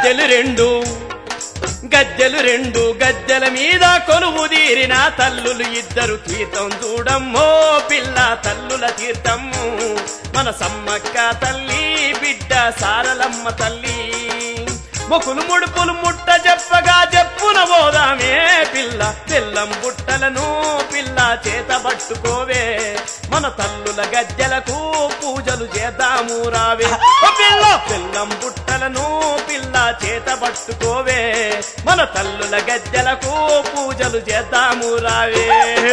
గజ్జెలు రెండు గజ్జెలు రెండు గజ్జెల మీద కొలువు తీరిన తల్లులు ఇద్దరు తీర్థం చూడమ్మో పిల్ల తల్లుల తీర్థము మన సమ్మక్క తల్లి బిడ్డ సారలమ్మ తల్లి మొకులు ముడుపులు ముట్ట చెప్పగా చెప్పున పోదామే పిల్ల పిల్లం బుట్టలను పిల్ల చేత పట్టుకోవే మన తల్లుల గజ్జలకు పూజలు చేద్దాము రావే ఓ పిల్ల పిల్లం బుట్టలను పిల్ల చేత పట్టుకోవే మన తల్లుల గజ్జలకు పూజలు చేద్దాము రావే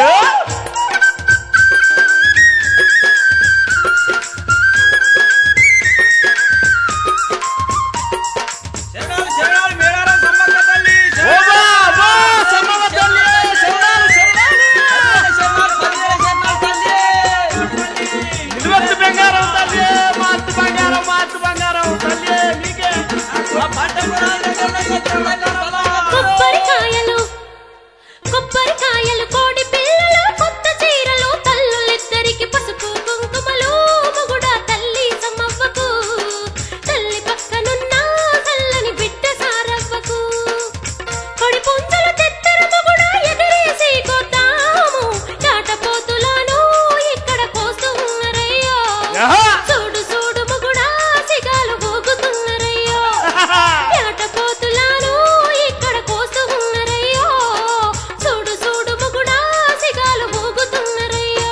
శరణాలు శరణాలు మేడారం సమ్మక్క తల్లి ఓ బా, బా, సమ్మవ్వ తల్లి, శరణాలు, శరణాలు. శరణాలు పదివేల శరణాలు తల్లి నిలువెత్తు బంగారం తల్లి మాతు బంగారం మాతు బంగారం తల్లి మీకే ఆ పంట పొలాల దగ్గర తెలంగాణ పొలాల కొబ్బరికాయలు కొబ్బరికాయలు కోడి పిల్లలు కొత్త చీరలు తల్లులిద్దరికి పసుపు కుంకుమలు మొగుడ తల్లి సమ్మవ్వకు తల్లి పక్కనున్న చల్లని బిడ్డ సారవ్వకు కొడి పుంజలు తెత్తర మొగుడ ఎగరేసి కొద్దాము చాటపోతులను ఇక్కడ కోస్తున్నారయ్యో యహా! చూడు చూడు మొగుడా సిగాలు ఊగుతున్నారయ్యో ఏటపోతులాను ఇక్కడ కోస్తున్నారయ్యో చూడు చూడు ముగుడా సిగాలు ఊగుతున్నారయ్యో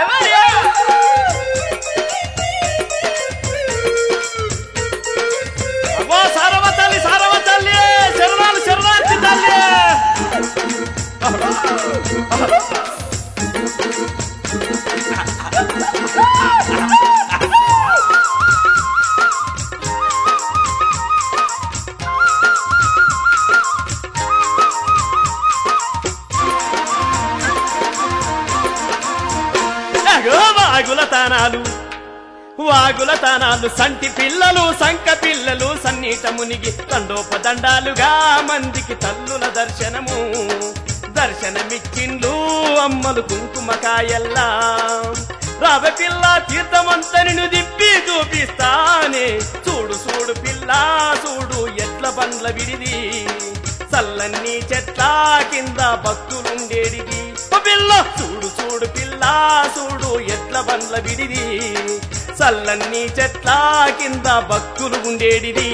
అబ్బో సారవ తల్లి సారవ తల్లి శరణాలు శరణార్థి తల్లి అగో వాగుల తానాలు వాగుల తానాలు సంటి పిల్లలు సంక పిల్లలు సన్నీట మునిగి దండోపదండాలుగా మందికి తల్లుల దర్శనము దర్శనమిచ్చిండ్లు అమ్మలు కుంకుమకాయల్లా రావ పిల్ల తీర్థమంతని దిప్పి చూపిస్తానే చూడు చూడు పిల్ల చూడు ఎట్ల బండ్ల విడిది చల్లన్ని చెట్ల కింద భక్తులుండేడిది ఓ పిల్ల చూడు చూడు పిల్ల చూడు ఎట్ల బండ్ల విడిది చల్లన్ని చెట్ల కింద భక్తులు ఉండేడిది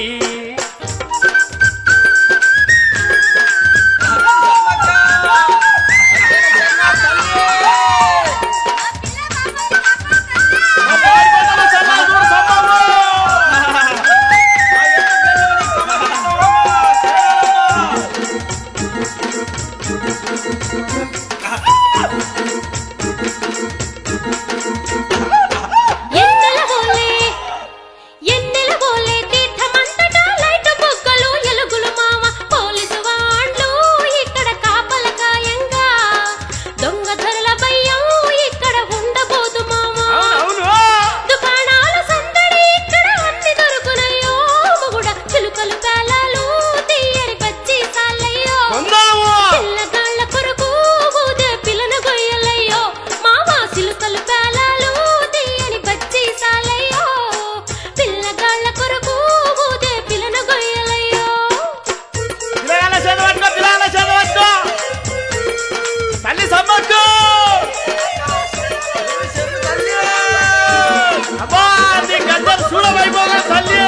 ఎన్నెల బోలే ఎన్నెల బోలే తీర్థమంతటా లైట్ బొగ్గలు ఎలుగులు మామ పోలీసు వాండ్లు ఇక్కడ కాపల కాయంగా దొంగ ధరల భయం ఇక్కడ ఉండబోదు మామ అవునవును దుకాణాల సందడి ఇక్కడ అన్ని దొరుకునయ్యో మొగుడ చిలుకలు పేలాలు తీయరి పచ్చి సాలయ్యో కొందాము పిల్లగాళ్ళ కొరకు ఊదే పిల్లన గొయ్యలయ్యో మామ సిలుకలు పేలాలు తీయని పచ్చి సాలయ్యో పిల్లగాళ్ళ కొరకు ఊదే పిల్లన గొయ్యలయ్యో పిల్లగాళ్ళ చదవట్టు పిల్లగాళ్ళ చదవట్టు తల్లి సమ్మక్కు అబ్బా నీ గద్దలు చూడవైపోగా తల్లి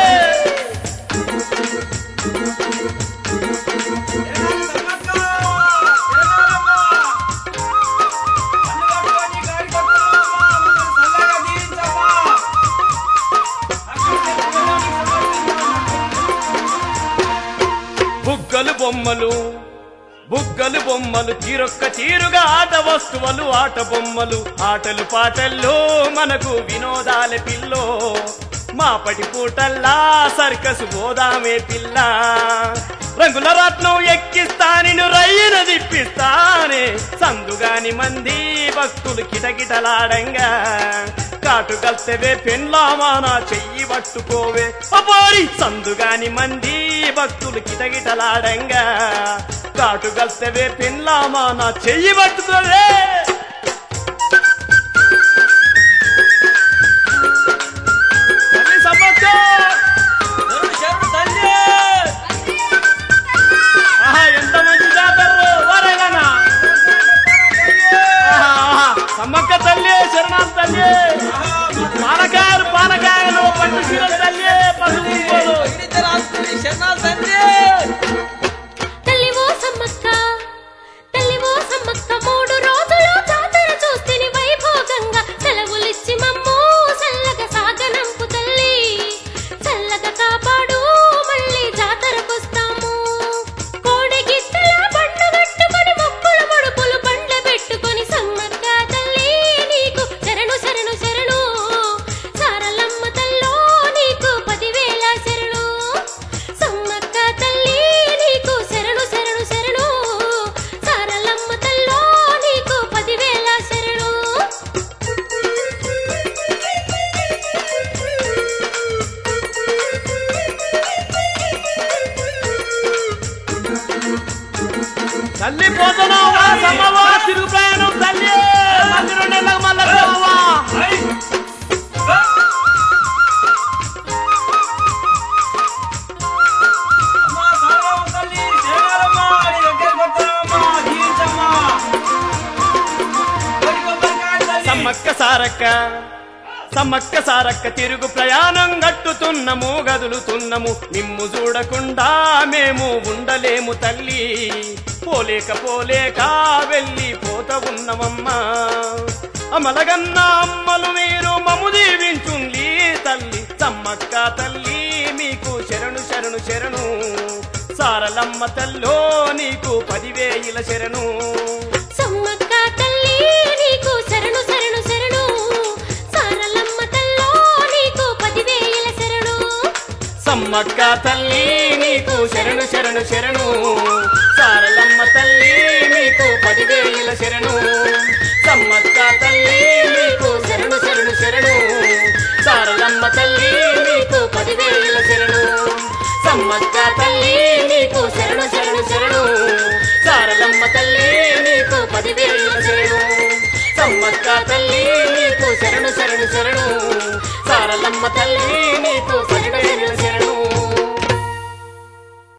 బుగ్గలు బొమ్మలు బుగ్గలు బొమ్మలు తీరొక్క తీరుగా ఆట వస్తువులు ఆట బొమ్మలు ఆటలు పాటల్లో మనకు వినోదాల పిల్లో మాపటి పూటల్లా సర్కసు పోదామే పిల్ల రంగుల రత్నం ఎక్కిస్తానిను రయ్యన దిప్పిస్తానే సందుగాని మంది భక్తులు కిటకిటలాడంగా కాటు కల్తవే పెండ్లామా నా చెయ్యి పట్టుకోవే అపోరి సందుగాని మంది భక్తులు కిటకిటలాడంగా కాటు కల్తవే పెండ్లామా నా చెయ్యి పట్టుకోవే తల్లి సమ్మక్క శరణు శరణు తల్లి తల్లి పోతున్నావా సమ్మవా తిరుగు ప్రయాణం తల్లి మళ్ళీ రెండు నెలలకు మళ్ళా సమ్మవా అమ్మా సారమ్మ తల్లి జయగారమ్మ నీ దగ్గరికి వస్తామమ్మా జీవించమ్మా కొడి కొబ్బరికాయ తల్లి సమ్మక్క సారక్క సమ్మక్క సారక్క తిరుగు ప్రయాణం గట్టుతున్నము గదులుతున్నము నిమ్ము చూడకుండా మేము ఉండలేము తల్లి పోలేక పోలేక వెళ్ళి పోత ఉన్నమమ్మా అమలగన్న అమ్మలు మీరు మము దీవించుండి తల్లి సమ్మక్క తల్లి మీకు శరణు శరణు శరణు సారలమ్మ తల్లో నీకు పదివేయిల శరణు సమ్మక్క తల్లి నీకు శరణు శరణు శరణు సారలమ్మ తల్లో నీకు పదివేల శరణు సమ్మక్క తల్లి నీకు శరణు శరణు శరణు సారలమ్మ తల్లి నీకు పదివేల శరణు సమ్మక్క తల్లి నీకు శరణు శరణు శరణు సారలమ్మ తల్లి నీకు పదివేల శరణు